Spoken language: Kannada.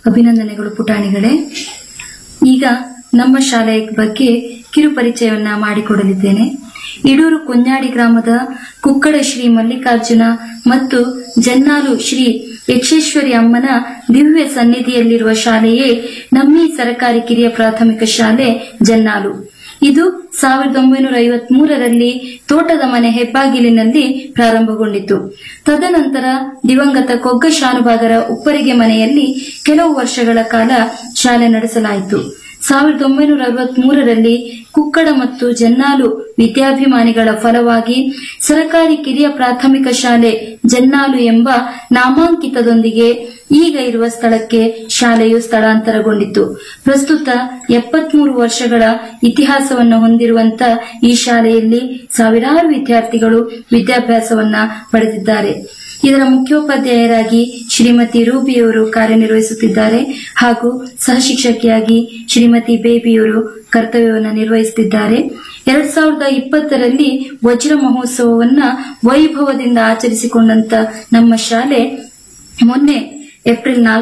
ಅಭಿನಂದನೆಗಳು ಪುಟಾಣಿಗಳೇ ಈಗ ನಮ್ಮ ಶಾಲೆಯ ಬಗ್ಗೆ ಕಿರು ಪರಿಚಯವನ್ನ ಮಾಡಿಕೊಡಲಿದ್ದೇನೆ ಇಡೂರು ಕುഞ്ഞാಡಿ ಗ್ರಾಮದ ಕುಕ್ಕಡ ಶ್ರೀ ಮಲ್ಲಿಕಾರ್ಜುನ ಮತ್ತು ಜನ್ನಾಲು ಶ್ರೀ ಯಕ್ಷೇಶ್ವರಿ ಅಮ್ಮನ ದಿವ್ಯ ಸನ್ನಿಧಿಯಲ್ಲಿರುವ ಶಾಲೆಯೇ ನಮ್ಮಿ ಸರಕಾರಿ ಕಿರಿಯ ಪ್ರಾಥಮಿಕ ಶಾಲೆ ಜನ್ನಾಲು ಇದು ಸಾವಿರದ ಒಂಬೈನೂರ ಐವತ್ ಮೂರರಲ್ಲಿ ತೋಟದ ಮನೆ ಹೆಬ್ಬಾಗಿಲಿನಲ್ಲಿ ಪ್ರಾರಂಭಗೊಂಡಿತು ತದನಂತರ ದಿವಂಗತ ಕೊಗ್ಗ ಶಾನುಭಾಗರ ಉಪ್ಪರಿಗೆ ಮನೆಯಲ್ಲಿ ಕೆಲವು ವರ್ಷಗಳ ಕಾಲ ಶಾಲೆ ನಡೆಸಲಾಯಿತು ಸಾವಿರದ ಒಂಬೈನೂರ ಅರವತ್ ಮೂರರಲ್ಲಿ ಕುಕ್ಕಡ ಮತ್ತು ಜನ್ನಾಲು ವಿದ್ಯಾಭಿಮಾನಿಗಳ ಫಲವಾಗಿ ಸರಕಾರಿ ಕಿರಿಯ ಪ್ರಾಥಮಿಕ ಶಾಲೆ ಜನ್ನಾಲು ಎಂಬ ನಾಮಾಂಕಿತದೊಂದಿಗೆ ಈಗ ಇರುವ ಸ್ಥಳಕ್ಕೆ ಶಾಲೆಯು ಸ್ಥಳಾಂತರಗೊಂಡಿತು ಪ್ರಸ್ತುತ ಎಪ್ಪತ್ಮೂರು ವರ್ಷಗಳ ಇತಿಹಾಸವನ್ನು ಹೊಂದಿರುವಂತ ಈ ಶಾಲೆಯಲ್ಲಿ ಸಾವಿರಾರು ವಿದ್ಯಾರ್ಥಿಗಳು ವಿದ್ಯಾಭ್ಯಾಸವನ್ನ ಪಡೆದಿದ್ದಾರೆ ಇದರ ಮುಖ್ಯೋಪಾಧ್ಯಾಯರಾಗಿ ಶ್ರೀಮತಿ ರೂಬಿಯವರು ಕಾರ್ಯನಿರ್ವಹಿಸುತ್ತಿದ್ದಾರೆ ಹಾಗೂ ಸಹಶಿಕ್ಷಕಿಯಾಗಿ ಶ್ರೀಮತಿ ಬೇಬಿಯವರು ಕರ್ತವ್ಯವನ್ನು ನಿರ್ವಹಿಸುತ್ತಿದ್ದಾರೆ ಎರಡ್ ಸಾವಿರದ ಇಪ್ಪತ್ತರಲ್ಲಿ ವಜ್ರ ಮಹೋತ್ಸವವನ್ನ ವೈಭವದಿಂದ ಆಚರಿಸಿಕೊಂಡಂತ ನಮ್ಮ ಶಾಲೆ ಮೊನ್ನೆ ಏಪ್ರಿಲ್ ನಾಲ್ಕು